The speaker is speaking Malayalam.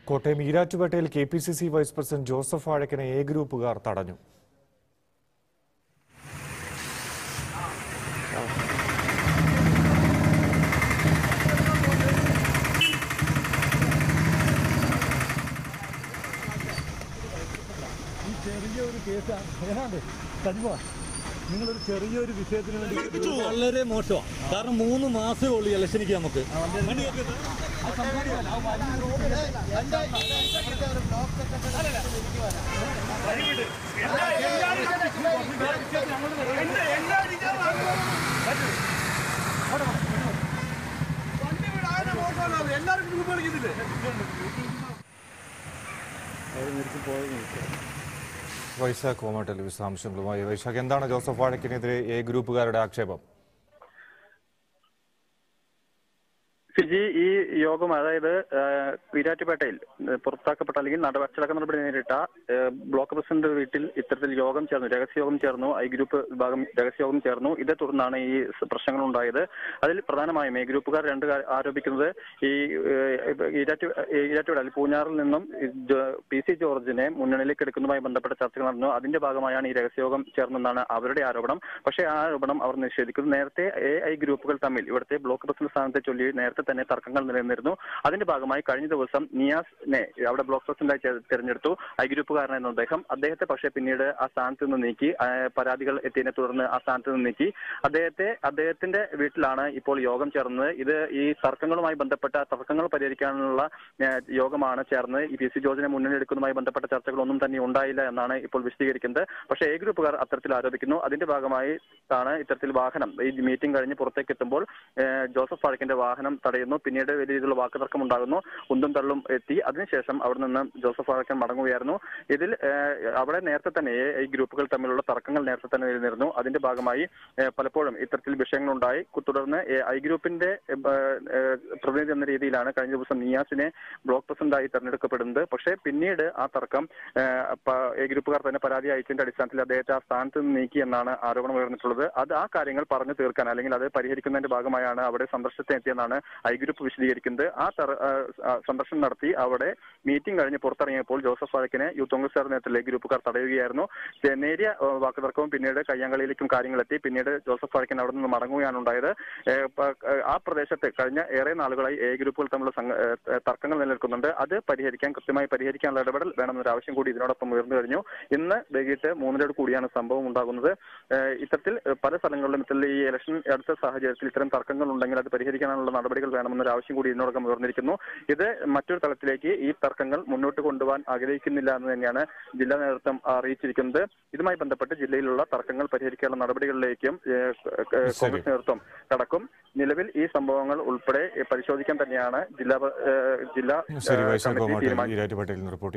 കോട്ടയം ഈരാറ്റുപേട്ടയിൽ K P C C vice president Joseph വാഴക്കനെ എ ഗ്രൂപ്പുകാർ തടഞ്ഞു ഈ ചെറിയൊരു കേസ് ഏതാണ്ട് സജിമോ നിങ്ങളൊരു ചെറിയൊരു വിഷയത്തിന് വേണ്ടി ഇത് വളരെ മോശമാണ് കാരണം മൂന്ന് മാസമേ ഉള്ളൂ ഇലക്ഷനിക്ക് നമുക്ക് വണ്ടി കേൾക്കട്ടെ? വൈശാഖ് കോമട്ടൽ വിശദാംശങ്ങളുമായി വൈശാഖ് എന്താണ് ജോസഫ് വാഴക്കിനെതിരെ എ ഗ്രൂപ്പുകാരുടെ ആക്ഷേപം ഫിജി ഈ യോഗം അതായത് ഏഹ്, ഈരാറ്റുപേട്ടയിൽ ഏഹ്, പുറത്താക്കപ്പെട്ട അല്ലെങ്കിൽ നട അച്ചടക്ക നടപടി നേരിട്ട ഏഹ്, ബ്ലോക്ക് പ്രസിഡന്റ് വീട്ടിൽ ഇത്തരത്തിൽ യോഗം ചേർന്നു രഹസ്യയോഗം ചേർന്നു ഐ ഗ്രൂപ്പ് വിഭാഗം രഹസ്യയോഗം ചേർന്നു ഇതേ തുടർന്നാണ് ഈ സ് പ്രശ്നങ്ങൾ ഉണ്ടായത് അതിൽ പ്രധാനമായും ഈ ഗ്രൂപ്പുകാർ രണ്ട് കാ- ആരോപിക്കുന്നത് ഈ ഏഹ്, ഈരാറ്റു ഈരാറ്റുപേട്ട അല്ലെങ്കിൽ പൂഞ്ഞാറിൽ നിന്നും ഈ ജോ- പി സി ജോർജിനെ മുന്നണിയിലേക്ക് എടുക്കുന്നതുമായി ബന്ധപ്പെട്ട ചർച്ചകൾ നടന്നു അതിന്റെ ഭാഗമായാണ് ഈ രഹസ്യയോഗം ചേർന്നെന്നാണ് അവരുടെ ആരോപണം പക്ഷേ ആ ആരോപണം അവർ നിഷേധിക്കുന്നു നേരത്തെ എ ഐ ഗ്രൂപ്പുകൾ തമ്മിൽ ഇവിടുത്തെ ബ്ലോക്ക് പ്രസിഡന്റ് സ്ഥാനത്തെ ചൊല്ലി നേരത്തെ തന്നെ തർക്കങ്ങൾ നിലനിന്നിരുന്നു അതിന്റെ ഭാഗമായി കഴിഞ്ഞ ദിവസം നിയാസിനെ അവിടെ ബ്ലോക്ക് പ്രസിഡന്റായി ചെ- തെരഞ്ഞെടുത്തു ഐ ഗ്രൂപ്പുകാരനായിരുന്നു അദ്ദേഹം അദ്ദേഹത്തെ പക്ഷേ പിന്നീട് ആ സ്ഥാനത്ത് നിന്ന് നീക്കി ആ, പരാതികൾ എത്തിയതിനെ തുടർന്ന് ആ സ്ഥാനത്ത് നിന്ന് നീക്കി അദ്ദേഹത്തെ അദ്ദേഹത്തിന്റെ വീട്ടിലാണ് ഇപ്പോൾ യോഗം ചേർന്നത് ഇത് ഈ തർക്കങ്ങളുമായി ബന്ധപ്പെട്ട തർക്കങ്ങൾ പരിഹരിക്കാനുള്ള ഏ, യോഗമാണ് ചേർന്നത് ഈ പി സി ജോർജിനെ മുന്നണിയെടുക്കുന്നതുമായി ബന്ധപ്പെട്ട ചർച്ചകളൊന്നും തന്നെ ഉണ്ടായില്ല എന്നാണ് ഇപ്പോൾ വിശദീകരിക്കുന്നത് പക്ഷേ എ ഗ്രൂപ്പുകാർ അത്തരത്തിൽ ആരോപിക്കുന്നു അതിന്റെ ഭാഗമായി ആണ് ഇത്തരത്തിൽ വാഹനം ഈ മീറ്റിംഗ് കഴിഞ്ഞ് പുറത്തേക്ക് എത്തുമ്പോൾ ഏ, ജോസഫ് പാഴക്കിന്റെ വാഹനം തടയുന്നു പിന്നീട് വലിയ രീതിയിലുള്ള വാക്കുതർക്കം ഉണ്ടാകുന്നു ഉന്തും തള്ളും എത്തി അതിനുശേഷം അവിടെ നിന്ന് ജോസഫ് പാഴക്കൻ മടങ്ങുകയായിരുന്നു ഇതിൽ ഏ, അവിടെ നേരത്തെ തന്നെ ഈ ഗ്രൂപ്പുകൾ തമ്മിലുള്ള തർക്കങ്ങൾ നേരത്തെ തന്നെ നിലനിന്നിരുന്നു അതിന്റെ ഭാഗമായി ഏ, പലപ്പോഴും ഇത്തരത്തിൽ വിഷയങ്ങളുണ്ടായി കു- തുടർന്ന് ഏ, ഐ ഗ്രൂപ്പിന്റെ ഏ, ബ- ഏ, പ്രതിനിധി എന്ന രീതിയിലാണ് കഴിഞ്ഞ ദിവസം നിയാസിനെ ബ്ലോക്ക് പ്രസിഡന്റായി തെരഞ്ഞെടുക്കപ്പെടുന്നത് പക്ഷേ പിന്നീട് ആ തർക്കം ഏ, പ- എ ഗ്രൂപ്പുകാർ തന്നെ പരാതി അയച്ചതിന്റെ അടിസ്ഥാനത്തിൽ അദ്ദേഹത്തെ ആ സ്ഥാനത്ത് നിന്ന് നീക്കി എന്നാണ് ആരോപണം ഉയർന്നിട്ടുള്ളത് അത് ആ കാര്യങ്ങൾ പറഞ്ഞു തീർക്കാൻ അല്ലെങ്കിൽ അത് പരിഹരിക്കുന്നതിന്റെ ഭാഗമായാണ് അവിടെ സന്ദർശനത്തിന് എത്തിയെന്നാണ് ഐ ഗ്രൂപ്പ് വിശദീകരിക്കുന്നത് ആ തർ- ആ, ആ, സന്ദർശനം നടത്തി അവിടെ മീറ്റിംഗ് കഴിഞ്ഞ് പുറത്തിറങ്ങിയപ്പോൾ ജോസഫ് വഴക്കിനെ യൂത്ത് കോൺഗ്രസ് നേതൃത്വത്തിലെ ഗ്രൂപ്പുകാർ തടയുകയായിരുന്നു ചെ- നേരിയ ആ, വാക്കുതർക്കവും പിന്നീട് കയ്യാങ്കളിയിലേക്കും കാര്യങ്ങളെത്തി പിന്നീട് ജോസഫ് വഴക്കൻ അവിടെ നിന്ന് മടങ്ങുകയാണ് ഉണ്ടായത് ഏ, പ- ആ പ്രദേശത്ത് കഴിഞ്ഞ ഏറെ നാളുകളായി എ ഗ്രൂപ്പുകൾ തമ്മിലുള്ള സംഘ- ഏ, ഏ, തർക്കങ്ങൾ നിലനിൽക്കുന്നുണ്ട് അത് പരിഹരിക്കാൻ കൃത്യമായി പരിഹരിക്കാനുള്ള ഇടപെടൽ വേണമെന്നൊരു ആവശ്യം കൂടി ഇതിനോടൊപ്പം ഉയർന്നു കഴിഞ്ഞു ഇന്ന് വൈകിട്ട് മൂന്നരയോട് കൂടിയാണ് സംഭവം ഉണ്ടാകുന്നത് ഏ, ഇത്തരത്തിൽ ഏ, പല സ്ഥലങ്ങളിലും ഇത്തരത്തിൽ ഈ ഇലക്ഷൻ അടുത്ത സാഹചര്യത്തിൽ ഇത്തരം തർക്കങ്ങൾ ഉണ്ടെങ്കിൽ അത് പരിഹരിക്കാനുള്ള നടപടികൾ വേണമെന്നൊരു ആവശ്യം കൂടി ഇതിനോടൊപ്പം ഉയർന്നിരിക്കുന്നു ഇത് മറ്റൊരു തലത്തിലേക്ക് ഈ തർക്കങ്ങൾ മുന്നോട്ട് കൊണ്ടുപോകാൻ ആഗ്രഹിക്കുന്നില്ല എന്ന് തന്നെയാണ് ജില്ലാ നേതൃത്വം അറിയിച്ചിരിക്കുന്നത് ഇതുമായി ബന്ധപ്പെട്ട് ജില്ലയിലുള്ള തർക്കങ്ങൾ പരിഹരിക്കാനുള്ള നടപടികളിലേക്കും ഏ, ഏ, കോൺഗ്രസ് നേതൃത്വം കടക്കും നിലവിൽ ഈ സംഭവങ്ങൾ ഉൾപ്പെടെ ഏ, പരിശോധിക്കാൻ തന്നെയാണ് ജില്ലാ ഏ, ജില്ലാ ശരി ഏ, വൈശാഖ് കമ്മിറ്റി കോമട്ടൽ തീരുമാനിച്ചത് ഈരാറ്റുപേട്ടയിൽ നിന്ന് റിപ്പോർട്ട്